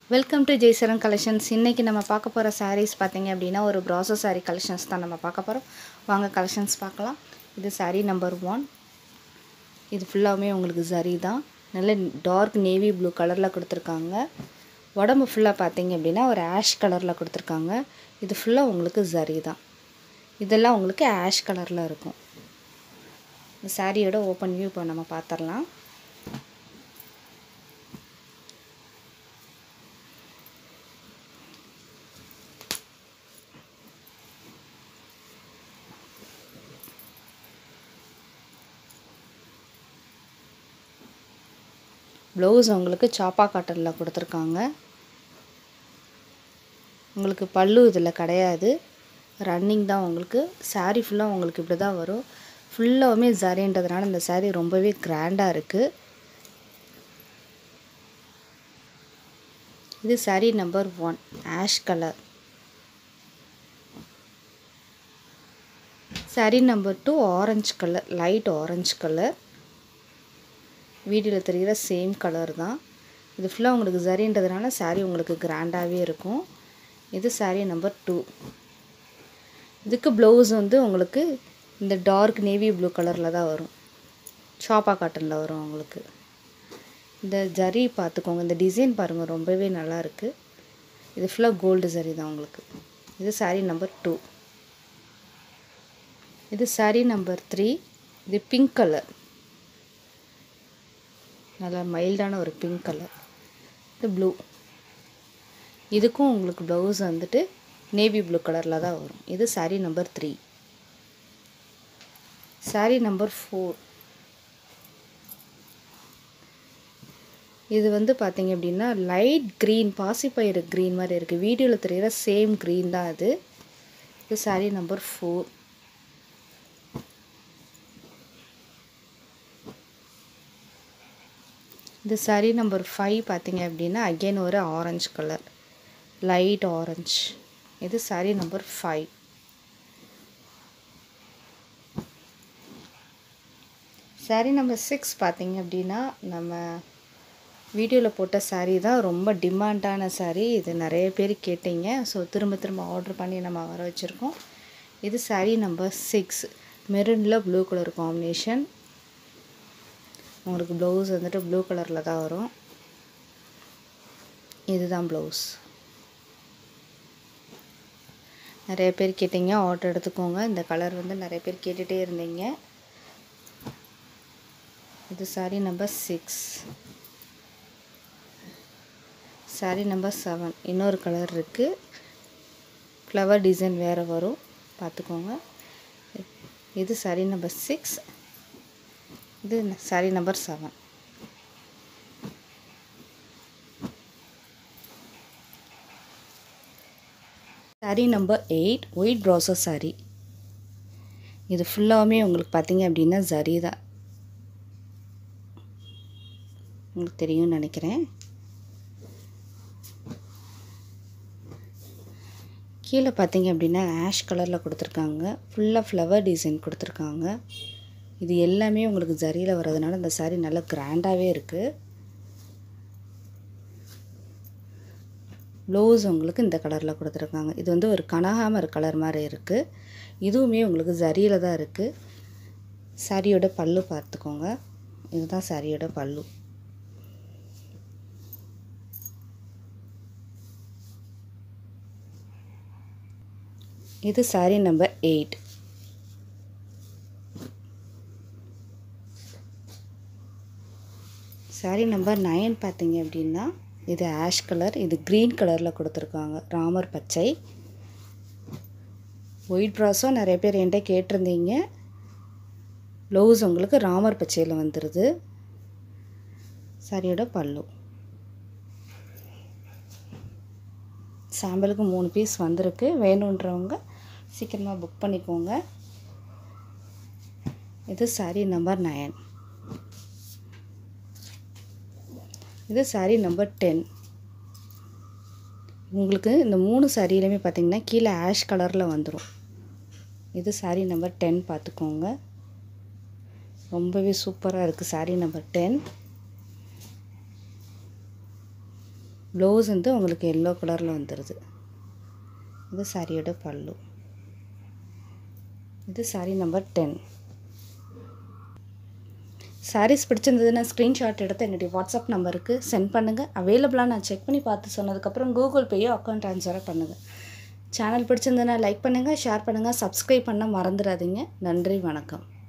welcome to ஜெய்சரன் collections இன்றைக்கி நம்ம பார்க்க போகிற sarees பார்த்தீங்க அப்படின்னா ஒரு ப்ராசோ saree கலெக்ஷன்ஸ் தான் நம்ம பார்க்க போகிறோம் வாங்க கலெக்ஷன்ஸ் பார்க்கலாம் இது saree நம்பர் ஒன் இது ஃபுல்லாகவுமே உங்களுக்கு சரி தான் நல்ல டார்க் நேவி ப்ளூ கலரில் கொடுத்துருக்காங்க உடம்பு ஃபுல்லாக பார்த்தீங்க அப்படின்னா ஒரு ஆஷ் கலரில் கொடுத்துருக்காங்க இது ஃபுல்லாக உங்களுக்கு சரி தான் இதெல்லாம் உங்களுக்கு ஆஷ் கலரில் இருக்கும் இந்த சாரியோட ஓப்பன் வியூ இப்போ நம்ம பார்த்துடலாம் ப்ளவுஸ் உங்களுக்கு சாப்பா காட்டனில் கொடுத்துருக்காங்க உங்களுக்கு பல்லு இதில் கிடையாது ரன்னிங் தான் உங்களுக்கு saree ஃபுல்லாக உங்களுக்கு இப்படி தான் வரும் ஃபுல்லாகவுமே ஜரின்றதுனால இந்த saree ரொம்பவே கிராண்டாக இருக்குது இது saree number one ash colour saree number two orange colour light orange colour வீடியோவில் தெரிகிற சேம் கலர் தான் இது ஃபுல்லாக உங்களுக்கு சரின்றதுனால saree உங்களுக்கு கிராண்டாகவே இருக்கும் இது saree நம்பர் டூ இதுக்கு ப்ளவுஸ் வந்து உங்களுக்கு இந்த டார்க் நேவி ப்ளூ கலரில் தான் வரும் ஷாப்பா காட்டனில் வரும் உங்களுக்கு இந்த ஜரி பார்த்துக்கோங்க இந்த டிசைன் பாருங்கள் ரொம்பவே நல்லா இருக்குது இது ஃபுல்லாக கோல்டு ஜரி தான் உங்களுக்கு இது saree நம்பர் டூ இது saree நம்பர் த்ரீ இது பிங்க் கலர் நல்லா மைல்டான ஒரு பிங்க் கலர் இது ப்ளூ இதுக்கும் உங்களுக்கு ப்ளவுஸ் வந்துட்டு நேவி ப்ளூ கலரில் தான் வரும் இது saree number three saree number four இது வந்து பார்த்தீங்க அப்படின்னா லைட் க்ரீன் பாசிப்பயிறு க்ரீன் மாதிரி இருக்குது வீடியோவில் தெரிகிற சேம் க்ரீன் தான் அது இது saree நம்பர் ஃபோர் இது saree நம்பர் ஃபைவ் பார்த்தீங்க அப்படின்னா அகெயின் ஒரு ஆரஞ்சு கலர் லைட் ஆரஞ்சு இது saree number five saree number six பார்த்தீங்க அப்படின்னா நம்ம வீடியோவில் போட்ட saree தான் ரொம்ப டிமாண்டான saree இது நிறைய பேர் கேட்டீங்க ஸோ திரும்ப திரும்ப ஆர்டர் பண்ணி நம்ம வர வச்சுருக்கோம் இது saree நம்பர் சிக்ஸ் மெரூனில் ப்ளூ கலர் காம்பினேஷன் உங்களுக்கு ப்ளவுஸ் வந்துட்டு ப்ளூ கலரில் தான் வரும் இதுதான் ப்ளவுஸ் நிறைய பேர் கேட்டீங்க ஆர்டர் எடுத்துக்கோங்க இந்த கலர் வந்து நிறைய பேர் கேட்டுகிட்டே இருந்தீங்க இது saree number six saree number seven இன்னொரு கலர் இருக்குது ஃப்ளவர் டிசைன் வேறு வரும் பார்த்துக்கோங்க இது saree நம்பர் சிக்ஸ் இது saree number seven saree number eight white ப்ராசோ saree இது ஃபுல்லாகவுமே உங்களுக்கு பார்த்தீங்க அப்படின்னா ஜரி தான் உங்களுக்கு தெரியும்னு நினைக்கிறேன் கீழே பார்த்தீங்க அப்படின்னா ஆஷ் கலரில் கொடுத்துருக்காங்க ஃபுல்லாக ஃப்ளவர் டிசைன் கொடுத்துருக்காங்க இது எல்லாமே உங்களுக்கு ஜரியில் வர்றதுனால இந்த saree நல்லா கிராண்டாகவே இருக்குது ப்ளவுஸ் உங்களுக்கு இந்த கலரில் கொடுத்துருக்காங்க இது வந்து ஒரு கனகாமர் கலர் மாதிரி இருக்குது இதுவுமே உங்களுக்கு ஜரியில் தான் இருக்குது சாரியோட பல்லு பார்த்துக்கோங்க இதுதான் சாரியோட பல்லு இது saree number eight saree number nine பார்த்தீங்க அப்படின்னா இது ஆஷ் கலர் இது க்ரீன் கலரில் கொடுத்துருக்காங்க ராமர் பச்சை ஒயிட் ப்ராஸும் நிறைய பேர் என்கிட்ட கேட்டிருந்தீங்க ப்ளவுஸ் உங்களுக்கு ராமர் பச்சையில் வந்துடுது சாரியோட பல்லு சாம்பிளுக்கு மூணு பீஸ் வந்திருக்கு வேணுன்றவங்க சீக்கிரமாக புக் பண்ணிக்கோங்க இது saree நம்பர் நயன் இது saree நம்பர் டென் உங்களுக்கு இந்த மூணு சாரியிலுமே பார்த்தீங்கன்னா கீழே ஆஷ் கலரில் வந்துடும் இது saree நம்பர் டென் பார்த்துக்கோங்க ரொம்பவே சூப்பராக இருக்குது saree நம்பர் டென் ப்ளவுஸ் வந்து உங்களுக்கு எல்லோ கலரில் வந்துடுது இது சாரியோட பல்லு இது சாரி நம்பர் டென் சாரீஸ் பிடிச்சிருந்ததுன்னா ஸ்க்ரீன்ஷாட் எடுத்து என்னுடைய வாட்ஸ்அப் நம்பருக்கு சென்ட் பண்ணுங்கள் அவைலபிளாக நான் செக் பண்ணி பார்த்து சொன்னதுக்கப்புறம் கூகுள் பேயோ அக்கௌண்ட் ட்ரான்ஸ்ஃபரோ பண்ணுங்கள் சேனல் பிடிச்சிருந்ததுன்னா லைக் பண்ணுங்கள் ஷேர் பண்ணுங்கள் சப்ஸ்கிரைப் பண்ண மறந்துடாதீங்க நன்றி வணக்கம்